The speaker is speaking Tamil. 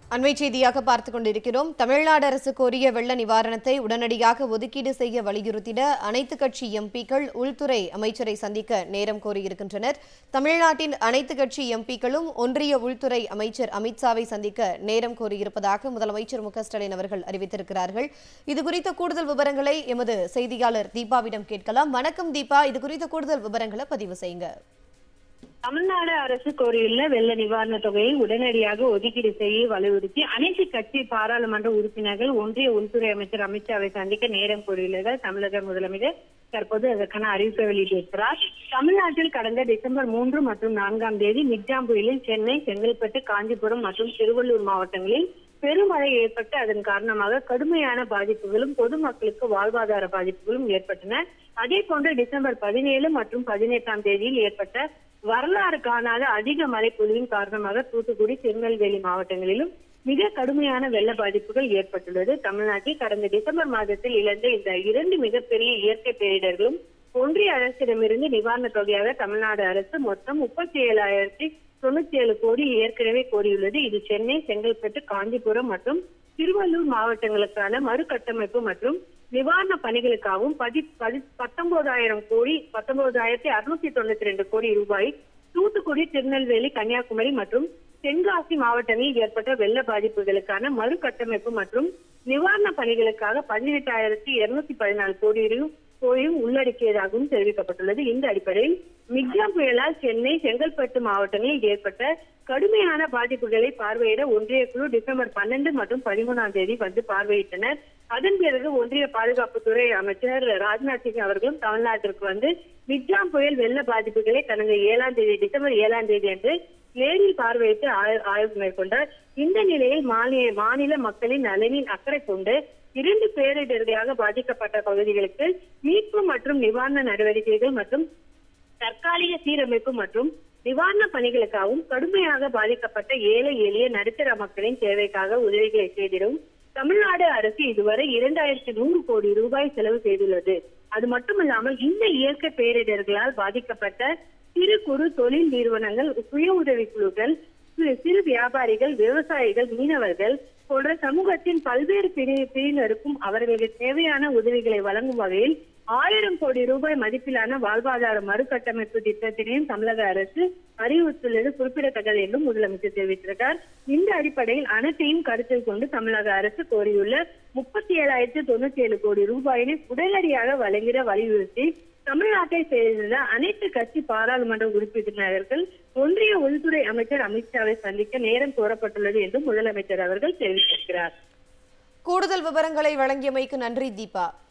அண்மை செய்தியாக பார்த்துக் கொண்டிருக்கிறோம் தமிழ்நாடு அரசு கோரிய வெள்ள நிவாரணத்தை உடனடியாக ஒதுக்கீடு செய்ய வலியுறுத்திட அனைத்து கட்சி எம்பிக்கள் உள்துறை அமைச்சரை சந்திக்க நேரம் கோரியிருக்கின்றனர் தமிழ்நாட்டின் அனைத்து கட்சி எம்பிக்களும் ஒன்றிய உள்துறை அமைச்சர் அமித்ஷாவை சந்திக்க நேரம் கோரியிருப்பதாக முதலமைச்சர் மு க ஸ்டாலின் அவர்கள் அறிவித்திருக்கிறார்கள் இது குறித்த கூடுதல் விவரங்களை எமது செய்தியாளர் தீபாவிடம் கேட்கலாம் வணக்கம் தீபா இது குறித்த கூடுதல் விவரங்களை பதிவு செய்யுங்க தமிழ்நாடு அரசு கோரியுள்ள வெள்ள நிவாரண தொகையை உடனடியாக ஒதுக்கீடு செய்ய வலியுறுத்தி அனைத்து கட்சி பாராளுமன்ற உறுப்பினர்கள் ஒன்றிய உள்துறை அமைச்சர் அமித்ஷாவை சந்திக்க நேரம் கோரியுள்ளனர் தமிழக முதலமைச்சர் தற்போது அதற்கான அறிவிப்பை வெளியிட்டிருக்கிறார் தமிழ்நாட்டில் கடந்த டிசம்பர் மூன்று மற்றும் நான்காம் தேதி மிக்ஜாம் புயலில் சென்னை செங்கல்பட்டு காஞ்சிபுரம் மற்றும் திருவள்ளூர் மாவட்டங்களில் பெருமழை ஏற்பட்டு அதன் காரணமாக கடுமையான பாதிப்புகளும் பொதுமக்களுக்கு வாழ்வாதார பாதிப்புகளும் ஏற்பட்டன அதே போன்று டிசம்பர் பதினேழு மற்றும் பதினெட்டாம் தேதியில் ஏற்பட்ட வரலாறு காணாத அதிக மழைப்பொழிவின் காரணமாக தூத்துக்குடி திருநெல்வேலி மாவட்டங்களிலும் மிக கடுமையான வெள்ள பாதிப்புகள் ஏற்பட்டுள்ளது தமிழ்நாட்டில் கடந்த டிசம்பர் மாதத்தில் இழந்த இந்த இரண்டு மிகப்பெரிய இயற்கை பேரிடர்களும் ஒன்றிய அரசிடமிருந்து நிவாரணத் தொகையாக தமிழ்நாடு அரசு மொத்தம் முப்பத்தி ஏழாயிரத்தி தொண்ணூத்தி ஏழு கோடி ஏற்கனவே கோரியுள்ளது இது சென்னை செங்கல்பட்டு காஞ்சிபுரம் மற்றும் திருவள்ளூர் மாவட்டங்களுக்கான மறுகட்டமைப்பு மற்றும் நிவாரண பணிகளுக்காகவும் பதி பதி பத்தொன்பதாயிரம் கோடி பத்தொன்பதாயிரத்தி அறுநூத்தி தொண்ணூத்தி ரெண்டு கோடி ரூபாய் தூத்துக்குடி திருநெல்வேலி கன்னியாகுமரி மற்றும் தென்காசி மாவட்டங்களில் ஏற்பட்ட வெள்ள பாதிப்புகளுக்கான மறுகட்டமைப்பு மற்றும் நிவாரண பணிகளுக்காக பதினெட்டாயிரத்தி இருநூத்தி பதினாலு கோடி ரூ- கோடியும் உள்ளடக்கியதாகவும் தெரிவிக்கப்பட்டுள்ளது இந்த அடிப்படையில் மிக்ஜாம் புயலால் சென்னை செங்கல்பட்டு மாவட்டங்களில் ஏற்பட்ட கடுமையான பாதிப்புகளை பார்வையிட ஒன்றிய குழு டிசம்பர் பன்னெண்டு மற்றும் பதிமூணாம் தேதி வந்து பார்வையிட்டனர் அதன் பிறகு ஒன்றிய பாதுகாப்புத்துறை அமைச்சர் ராஜ்நாத் சிங் அவர்களும் தமிழ்நாட்டிற்கு வந்து மிக்ஜாம் புயல் வெள்ள பாதிப்புகளை கடந்த ஏழாம் தேதி டிசம்பர் ஏழாம் தேதி அன்று நேரில் பார்வையிட்டு ஆய்- ஆய்வு மேற்கொண்டார் இந்த நிலையில் மாநில மாநில மக்களின் நலனின் அக்கறை கொண்டு இரண்டு பேரிடர்களாக பாதிக்கப்பட்ட பகுதிகளுக்கு மீட்பு மற்றும் நிவாரண நடவடிக்கைகள் மற்றும் தற்காலிக சீரமைப்பு மற்றும் நிவாரண பணிகளுக்காகவும் கடுமையாக பாதிக்கப்பட்ட ஏழை எளிய நடுத்தர மக்களின் தேவைக்காக உதவிகளை செய்திடும் தமிழ்நாடு அரசு இதுவரை இரண்டாயிரத்தி நூறு கோடி ரூபாய் செலவு செய்துள்ளது அது மட்டுமல்லாமல் இந்த இயற்கை பேரிடர்களால் பாதிக்கப்பட்ட சிறு குறு தொழில் நிறுவனங்கள் சுய உதவி குழுக்கள் சிறு சிறு வியாபாரிகள் விவசாயிகள் மீனவர்கள் போன்ற சமூகத்தின் பல்வேறு பிரி- பிரிவினருக்கும் அவர்களுக்கு தேவையான உதவிகளை வழங்கும் வகையில் ஆயிரம் கோடி ரூபாய் மதிப்பிலான வாழ்வாதார மறுகட்டமைப்பு திட்டத்தினையும் தமிழக அரசு அறிவித்துள்ளது குறிப்பிடத்தக்கது என்றும் முதலமைச்சர் தெரிவித்திருக்கார் இந்த அடிப்படையில் அனைத்தையும் கருத்தில் கொண்டு தமிழக அரசு கோரியுள்ள முப்பத்தி ஏழாயிரத்தி தொண்ணூத்தி ஏழு கோடி ரூபாயினை உடனடியாக வழங்கிட வலியுறுத்தி தமிழ்நாட்டை சேர்ந்த அனைத்து கட்சி பாராளுமன்ற உறுப்பினர்கள் ஒன்றிய உள்துறை அமைச்சர் அமித்ஷாவை சந்திக்க நேரம் கோரப்பட்டுள்ளது என்றும் முதலமைச்சர் அவர்கள் தெரிவித்திருக்கிறார் கூடுதல் விவரங்களை வழங்கியமைக்கு நன்றி தீபா